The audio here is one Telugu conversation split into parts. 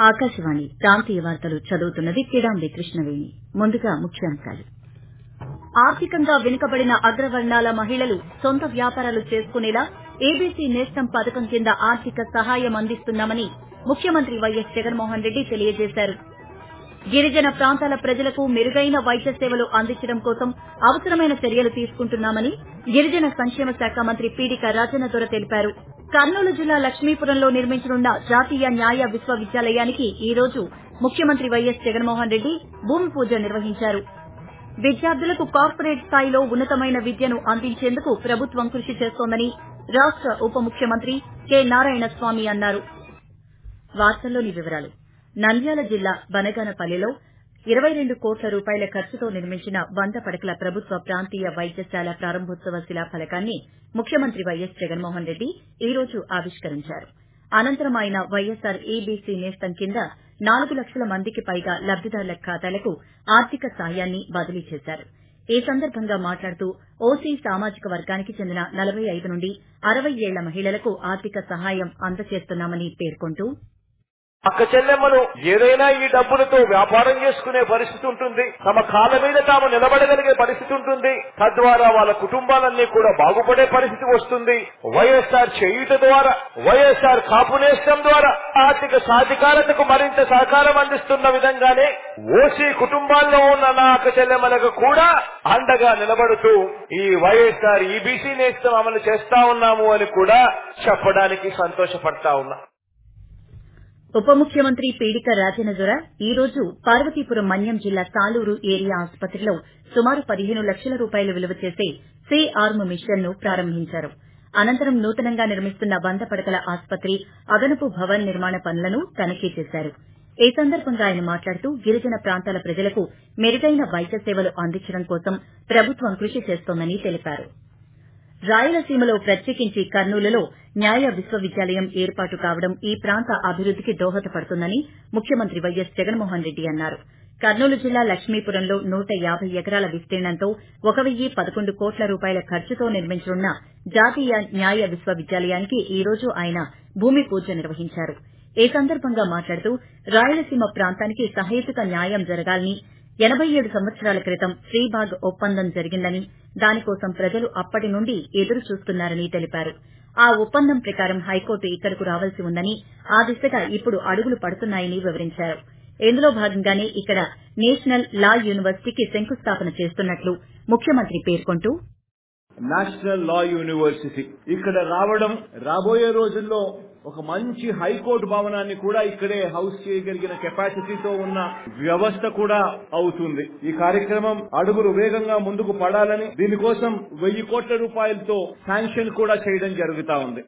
ఆకాశవాణి ప్రాంతీయ వార్తలు చదువుతున్నది కిడాంబి కృష్ణవేణి ముందుగా ముఖ్యాంశాలు ఆర్థికంగా వెనుకబడిన అగ్రవర్ణాల మహిళలు సొంత వ్యాపారాలు చేసుకునేలా ఏబీసీ నేస్తం పథకం కింద ఆర్థిక సహాయం అందిస్తున్నామని ముఖ్యమంత్రి వైఎస్ జగన్మోహన్ రెడ్డి తెలియజేశారు గిరిజన ప్రాంతాల ప్రజలకు మెరుగైన వైద్య సేవలు అందించడం కోసం అవసరమైన చర్యలు తీసుకుంటున్నామని గిరిజన సంక్షేమ శాఖ మంత్రి పీడిక రాజన్నదొర తెలిపారు కర్నూలు జిల్లా లక్ష్మీపురంలో నిర్మించనున్న జాతీయ న్యాయ విశ్వవిద్యాలయానికి ఈ రోజు ముఖ్యమంత్రి వైఎస్ జగన్మోహన్ రెడ్డి భూమి పూజ నిర్వహించారు విద్యార్థులకు కార్పొరేట్ స్థాయిలో ఉన్నతమైన విద్యను అందించేందుకు ప్రభుత్వం కృషి చేస్తోందని రాష్ట ఉప ముఖ్యమంత్రి కె నారాయణస్వామి అన్నారు వార్తల్లోని వివరాలు నంద్యాల జిల్లా బనగానపల్లిలో ఇరవై రెండు కోట్ల రూపాయల ఖర్చుతో నిర్మించిన వంద పడకల ప్రభుత్వ ప్రాంతీయ వైద్యశాల ప్రారంభోత్సవ శిలాఫలకాన్ని ముఖ్యమంత్రి వైఎస్ జగన్మోహన్ రెడ్డి ఈ రోజు ఆవిష్కరించారు అనంతరం ఆయన వైఎస్సార్ ఈబీసీ నేస్తం కింద నాలుగు లక్షల మందికి పైగా లబ్దిదారుల ఖాతాలకు ఆర్థిక సాయాన్ని బదిలీ చేశారు ఈ సందర్భంగా మాట్లాడుతూ ఓసీ సామాజిక వర్గానికి చెందిన నలభై ఐదు నుండి అరవై ఏళ్ల మహిళలకు ఆర్థిక సహాయం అందజేస్తున్నామని పేర్కొంటూ అక్క చెల్లెమ్మలు ఏదైనా ఈ డబ్బులతో వ్యాపారం చేసుకునే పరిస్థితి ఉంటుంది తమ కాళ్ళ మీద తాము నిలబడగలిగే పరిస్థితి ఉంటుంది తద్వారా వాళ్ళ కుటుంబాలన్నీ కూడా బాగుపడే పరిస్థితి వస్తుంది వైఎస్ఆర్ చేయుట ద్వారా వైఎస్ఆర్ కాపు నేస్తం ద్వారా ఆర్థిక సాధికారతకు మరింత సహకారం అందిస్తున్న విధంగానే ఓసీ కుటుంబాల్లో ఉన్న నా అక్క చెల్లెమ్మలకు కూడా అండగా నిలబడుతూ ఈ వైఎస్ఆర్ ఈబీసీ నేస్తం అమలు చేస్తా ఉన్నాము అని కూడా చెప్పడానికి సంతోషపడతా ఉన్నా ఉప ముఖ్యమంత్రి పీడిక రాజేంద్ర ఈ రోజు పార్వతీపురం మన్యం జిల్లా సాలూరు ఏరియా ఆసుపత్రిలో సుమారు పదిహేను లక్షల రూపాయలు విలువ చేసే సి ఆర్మ్ మిషన్ ను ప్రారంభించారు అనంతరం నూతనంగా నిర్మిస్తున్న వంద పడకల ఆసుపత్రి అదనపు భవన్ నిర్మాణ పనులను తనిఖీ చేశారు ఈ సందర్భంగా ఆయన మాట్లాడుతూ గిరిజన ప్రాంతాల ప్రజలకు మెరుగైన వైద్య సేవలు అందించడం కోసం ప్రభుత్వం కృషి చేస్తోందని తెలిపారు రాయలసీమలో ప్రత్యేకించి కర్నూలులో న్యాయ విశ్వవిద్యాలయం ఏర్పాటు కావడం ఈ ప్రాంత అభివృద్దికి దోహదపడుతుందని ముఖ్యమంత్రి వైఎస్ జగన్మోహన్ రెడ్డి అన్నారు కర్నూలు జిల్లా లక్ష్మీపురంలో నూట యాబై ఎకరాల విస్తీర్ణంతో ఒక వెయ్యి పదకొండు కోట్ల రూపాయల ఖర్చుతో నిర్మించనున్న జాతీయ న్యాయ విశ్వవిద్యాలయానికి ఈ రోజు ఆయన భూమి పూజ నిర్వహించారు ఈ సందర్భంగా మాట్లాడుతూ రాయలసీమ ప్రాంతానికి సహేతుక న్యాయం జరగాలని ఎనబై ఏడు సంవత్సరాల క్రితం శ్రీబాగ్ ఒప్పందం జరిగిందని దానికోసం ప్రజలు అప్పటి నుండి ఎదురు చూస్తున్నారని తెలిపారు ఆ ఒప్పందం ప్రకారం హైకోర్టు ఇక్కడకు రావాల్సి ఉందని ఆ దిశగా ఇప్పుడు అడుగులు పడుతున్నాయని వివరించారు ఇందులో భాగంగానే ఇక్కడ నేషనల్ లా యూనివర్సిటీకి శంకుస్థాపన చేస్తున్నట్లు ముఖ్యమంత్రి పేర్కొంటూ నేషనల్ లా యూనివర్సిటీ ఇక్కడ రావడం రాబోయే రోజుల్లో ఒక మంచి హైకోర్టు భవనాన్ని కూడా ఇక్కడే హౌస్ చేయగలిగిన కెపాసిటీతో ఉన్న వ్యవస్థ కూడా అవుతుంది ఈ కార్యక్రమం అడుగులు వేగంగా ముందుకు పడాలని దీనికోసం వెయ్యి కోట్ల రూపాయలతో శాంక్షన్ కూడా చేయడం జరుగుతా ఉంది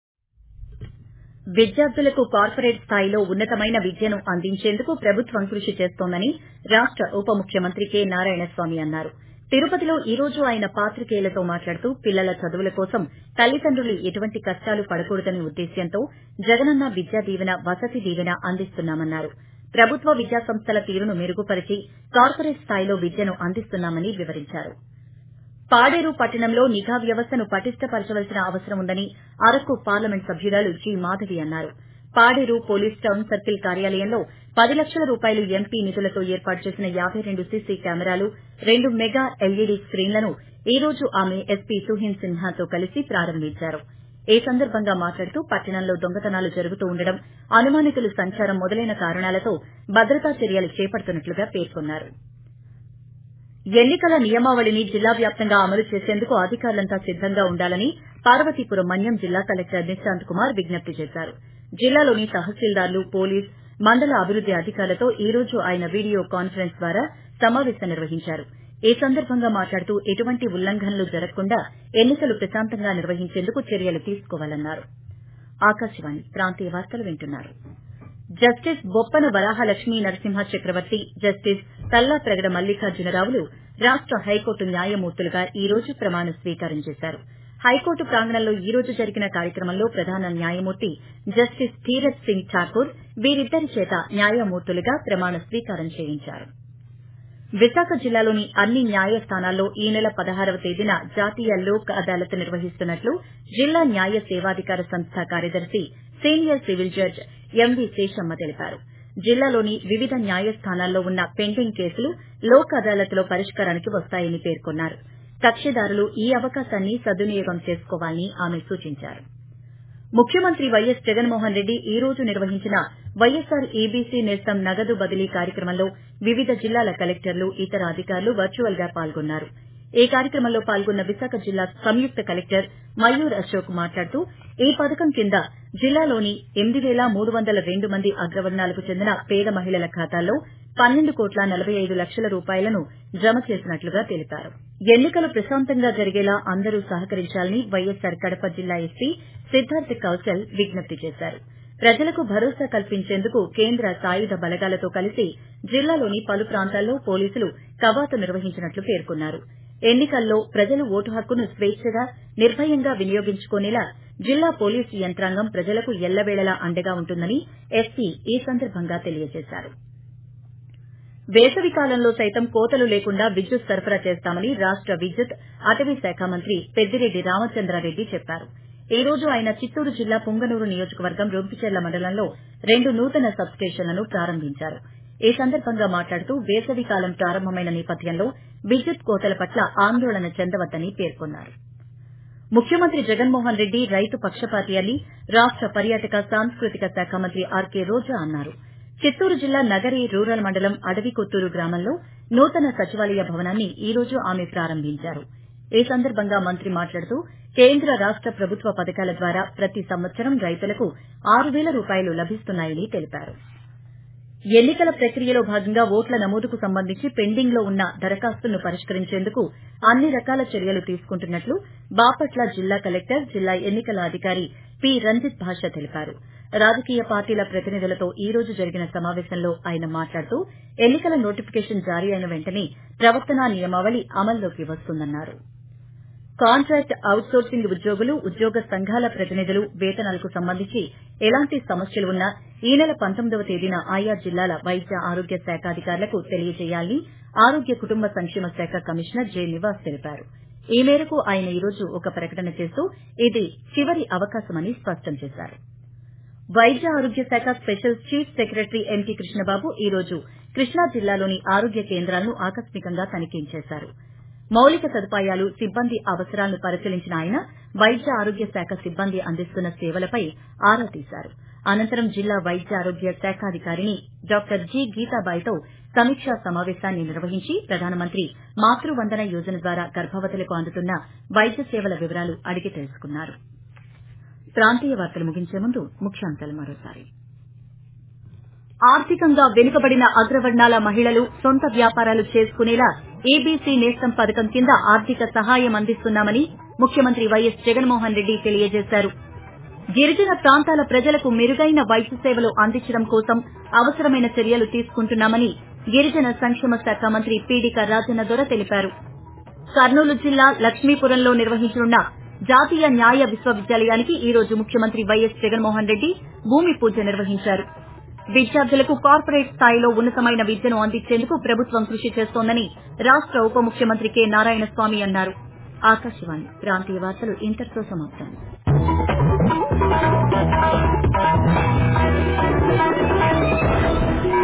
విద్యార్థులకు కార్పొరేట్ స్థాయిలో ఉన్నతమైన విద్యను అందించేందుకు ప్రభుత్వం కృషి చేస్తోందని రాష్ట ఉప ముఖ్యమంత్రి కె నారాయణస్వామి అన్నారు తిరుపతిలో ఈ రోజు ఆయన పాత్రికేయులతో మాట్లాడుతూ పిల్లల చదువుల కోసం తల్లిదండ్రులు ఎటువంటి కష్టాలు పడకూడదనే ఉద్దేశ్యంతో జగనన్న విద్యా దీవెన వసతి దీవెన అందిస్తున్నామన్నారు ప్రభుత్వ విద్యాసంస్థల తీరును మెరుగుపరిచి కార్పొరేట్ స్థాయిలో విద్యను అందిస్తున్నామని వివరించారు పాడేరు పట్టణంలో నిఘా వ్యవస్థను పటిష్టపరచవలసిన అవసరం ఉందని అరకు పార్లమెంట్ సభ్యురాలు జి మాధవి అన్నారు పాడేరు పోలీస్ టౌన్ సర్కిల్ కార్యాలయంలో పది లక్షల రూపాయలు ఎంపీ నిధులతో ఏర్పాటు చేసిన యాబై రెండు సీసీ కెమెరాలు రెండు మెగా ఎల్ఈడీ స్క్రీన్లను ఈ రోజు ఆమె ఎస్పీ సుహిన్ సిన్హాతో కలిసి ప్రారంభించారు ఈ సందర్భంగా మాట్లాడుతూ పట్టణంలో దొంగతనాలు జరుగుతూ ఉండడం అనుమానితుల సంచారం మొదలైన కారణాలతో భద్రతా చర్యలు చేపడుతున్నట్లుగా పేర్కొన్నారు ఎన్నికల నియమావళిని జిల్లా వ్యాప్తంగా అమలు చేసేందుకు అధికారులంతా సిద్దంగా ఉండాలని పార్వతీపురం మన్యం జిల్లా కలెక్టర్ నిశాంత్ కుమార్ విజ్ఞప్తి చేశారు జిల్లాలోని తహసీల్దార్లు పోలీస్ మండల అభివృద్ది అధికారులతో ఈ రోజు ఆయన వీడియో కాన్ఫరెన్స్ ద్వారా సమావేశం నిర్వహించారు ఈ సందర్భంగా మాట్లాడుతూ ఎటువంటి ఉల్లంఘనలు జరగకుండా ఎన్నికలు ప్రశాంతంగా నిర్వహించేందుకు చర్యలు తీసుకోవాలన్నారు ఆకాశవాణి ప్రాంతీయ వార్తలు వింటున్నారు జస్టిస్ బొప్పన వరాహ లక్ష్మీ నరసింహ చక్రవర్తి జస్టిస్ తల్లా ప్రగడ మల్లికార్జునరావులు రాష్ట హైకోర్టు న్యాయమూర్తులుగా ఈ రోజు ప్రమాణ స్వీకారం చేశారు హైకోర్టు ప్రాంగణంలో ఈ రోజు జరిగిన కార్యక్రమంలో ప్రధాన న్యాయమూర్తి జస్టిస్ ధీరజ్ సింగ్ ఠాకూర్ వీరిద్దరి చేత న్యాయమూర్తులుగా ప్రమాణ స్వీకారం చేయించారు విశాఖ జిల్లాలోని అన్ని న్యాయస్థానాల్లో ఈ నెల పదహారవ తేదీన జాతీయ లోక్ అదాలత్ నిర్వహిస్తున్నట్లు జిల్లా న్యాయ సేవాధికార సంస్థ కార్యదర్శి senior civil judge MV Seshamma తెలిపారు జిల్లాలోని వివిధ న్యాయస్థానాల్లో ఉన్న పెండింగ్ కేసులు లోక్ అదాలత్లో పరిష్కారానికి వస్తాయని పేర్కొన్నారు కక్షిదారులు ఈ అవకాశాన్ని సద్వినియోగం చేసుకోవాలని ఆమె సూచించారు ముఖ్యమంత్రి వైఎస్ జగన్మోహన్ రెడ్డి ఈ రోజు నిర్వహించిన వైఎస్సార్ ఈబీసీ నేస్తం నగదు బదిలీ కార్యక్రమంలో వివిధ జిల్లాల కలెక్టర్లు ఇతర అధికారులు వర్చువల్ గా పాల్గొన్నారు ఈ కార్యక్రమంలో పాల్గొన్న విశాఖ జిల్లా సంయుక్త కలెక్టర్ మయూర్ అశోక్ మాట్లాడుతూ ఈ పథకం కింద జిల్లాలోని ఎనిమిది పేల మూడు వందల రెండు మంది అగ్రవర్ణాలకు చెందిన పేద మహిళల ఖాతాల్లో పన్నెండు కోట్ల నలబై ఐదు లక్షల రూపాయలను జమ చేసినట్లుగా తెలిపారు ఎన్నికలు ప్రశాంతంగా జరిగేలా అందరూ సహకరించాలని వైఎస్సార్ కడప జిల్లా ఎస్పీ సిద్దార్థ్ కౌశల్ విజ్ఞప్తి చేశారు ప్రజలకు భరోసా కల్పించేందుకు కేంద్ర సాయుధ బలగాలతో కలిసి జిల్లాలోని పలు ప్రాంతాల్లో పోలీసులు కవాతు నిర్వహించినట్లు పేర్కొన్నారు ఎన్నికల్లో ప్రజలు ఓటు హక్కును స్వేచ్చగా నిర్భయంగా వినియోగించుకునేలా జిల్లా పోలీసు యంత్రాంగం ప్రజలకు ఎల్లవేళలా అండగా ఉంటుందని ఎస్పీ ఈ సందర్భంగా తెలియజేశారు వేసవి కాలంలో సైతం కోతలు లేకుండా విద్యుత్ సరఫరా చేస్తామని రాష్ట విద్యుత్ అటవీ శాఖ మంత్రి పెద్దిరెడ్డి రామచంద్రారెడ్డి చెప్పారు ఈ రోజు ఆయన చిత్తూరు జిల్లా పుంగనూరు నియోజకవర్గం రొంపిచెర్ల మండలంలో రెండు నూతన సబ్ స్టేషన్లను ప్రారంభించారు ఈ సందర్భంగా మాట్లాడుతూ వేసవి కాలం ప్రారంభమైన నేపథ్యంలో విద్యుత్ కోతల పట్ల ఆందోళన చెందవద్దని పేర్కొన్నారు ముఖ్యమంత్రి జగన్మోహన్ రెడ్డి రైతు పక్షపాతి అని రాష్ట పర్యాటక సాంస్కృతిక శాఖ మంత్రి ఆర్కే రోజా అన్నారు చిత్తూరు జిల్లా నగరి రూరల్ మండలం అడవికొత్తూరు గ్రామంలో నూతన సచివాలయ భవనాన్ని ఈ రోజు ఆమె ప్రారంభించారు ఈ సందర్భంగా మంత్రి మాట్లాడుతూ కేంద్ర రాష్ట ప్రభుత్వ పథకాల ద్వారా ప్రతి సంవత్సరం రైతులకు ఆరు పేల రూపాయలు లభిస్తున్నాయని తెలిపారు ఎన్నికల ప్రక్రియలో భాగంగా ఓట్ల నమోదుకు సంబంధించి పెండింగ్ లో ఉన్న దరఖాస్తులను పరిష్కరించేందుకు అన్ని రకాల చర్యలు తీసుకుంటున్నట్లు బాపట్ల జిల్లా కలెక్టర్ జిల్లా ఎన్నికల అధికారి పి రంజిత్ భాష తెలిపారు రాజకీయ పార్టీల ప్రతినిధులతో ఈ రోజు జరిగిన సమావేశంలో ఆయన మాట్లాడుతూ ఎన్నికల నోటిఫికేషన్ జారీ అయిన వెంటనే ప్రవర్తనా నియమావళి అమల్లోకి వస్తుందన్నారు కాంట్రాక్ట్ అవుట్ సోర్సింగ్ ఉద్యోగులు ఉద్యోగ సంఘాల ప్రతినిధులు వేతనాలకు సంబంధించి ఎలాంటి సమస్యలు ఉన్నా ఈ నెల పంతొమ్మిదవ తేదీన ఆయా జిల్లాల వైద్య ఆరోగ్య శాఖ అధికారులకు తెలియజేయాలని ఆరోగ్య కుటుంబ సంక్షేమ శాఖ కమిషనర్ జె నివాస్ తెలిపారు ఈ మేరకు ఆయన ఈ రోజు ఒక ప్రకటన చేస్తూ ఇది చివరి అవకాశమని స్పష్టం చేశారు వైద్య ఆరోగ్య శాఖ special chief secretary MT Krishnababu ఈ రోజు కృష్ణా జిల్లాలోని ఆరోగ్య కేంద్రాలను ఆకస్మికంగా తనిఖీ చేశారు మౌలిక సదుపాయాలు సిబ్బంది అవసరాలను పరిశీలించిన ఆయన వైద్య ఆరోగ్య శాఖ సిబ్బంది అందిస్తున్న సేవలపై ఆరా తీశారు అనంతరం జిల్లా వైద్య ఆరోగ్య శాఖాధికారిని డాక్టర్ జి గీతాబాయితో సమీక్షా సమావేశాన్ని నిర్వహించి ప్రధానమంత్రి మాతృవందన యోజన ద్వారా గర్భవతులకు అందుతున్న వైద్య సేవల వివరాలు అడిగి తెలుసుకున్నారు ప్రాంతీయ వార్తలు ముగించే ముందు ముఖ్యాంశాలు మరోసారి ఆర్థికంగా వెనుకబడిన అగ్రవర్ణాల మహిళలు సొంత వ్యాపారాలు చేసుకునేలా ఈబీసీ నేస్తం పథకం కింద ఆర్థిక సహాయం అందిస్తున్నామని ముఖ్యమంత్రి వైఎస్ జగన్మోహన్ రెడ్డి తెలియజేశారు గిరిజన ప్రాంతాల ప్రజలకు మెరుగైన వైద్య సేవలు అందించడం కోసం అవసరమైన చర్యలు తీసుకుంటున్నామని గిరిజన సంక్షేమ శాఖ మంత్రి పీడిక రాజన్న దొర తెలిపారు కర్నూలు జిల్లా లక్ష్మీపురంలో నిర్వహించనున్న జాతీయ న్యాయ విశ్వవిద్యాలయానికి ఈ రోజు ముఖ్యమంత్రి వైఎస్ జగన్మోహన్ రెడ్డి భూమి పూజ నిర్వహించారు విద్యార్థులకు కార్పొరేట్ స్థాయిలో ఉన్నతమైన విద్యను అందించేందుకు ప్రభుత్వం కృషి చేస్తోందని రాష్ట ఉప ముఖ్యమంత్రి కె నారాయణస్వామి అన్నారు ఆకాశవాణి ప్రాంతీయ వార్తలు ఇంతటితో సమాప్తం